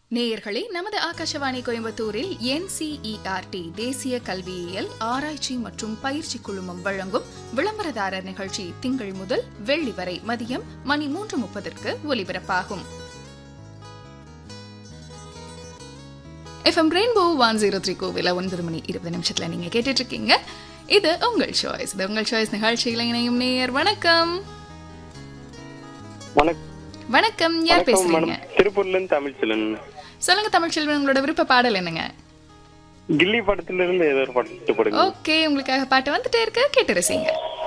நேயர்களே நமது ஆகாஷவாணி கோயம்புத்தூரில் என்சிஇஆர்டி தேசிய கல்வியியல் ஆராய்ச்சி மற்றும் பயிற்சி குழுமம் வழங்கும் விளம்பரதாரர் நிகழ்ச்சி திங்கள் முதல் வெள்ளி வரை மதியம் மணி மூன்று முப்பதற்கு ஒலிபரப்பாகும் FM rainbow one zero three கோவில ஒன்பது மணி இருபது நிமிஷத்துல நீங்க கேட்டுட்டு இருக்கீங்க இது உங்கள் சாய்ஸ் இது உங்கள் சாய்ஸ் நிகழ்ச்சியில இணையும் நேயர் வணக்கம் வணக்கம் வணக்கம் யார் வணக்கம் பேசுறீங்க மேடம் திருப்பூர்ல இருந்து தமிழ்ச்செல்வன் சொல்லுங்க தமிழ்ச்செல்வன் உங்களோட விருப்ப பாடல் என்னங்க கில்லி படத்துல இருந்து ஏதோ ஒரு பாட்டு போடுங்க ஓகே உங்களுக்காக பாட்டு வந்துட்டே இருக்கு கேட்டு ரசிங்க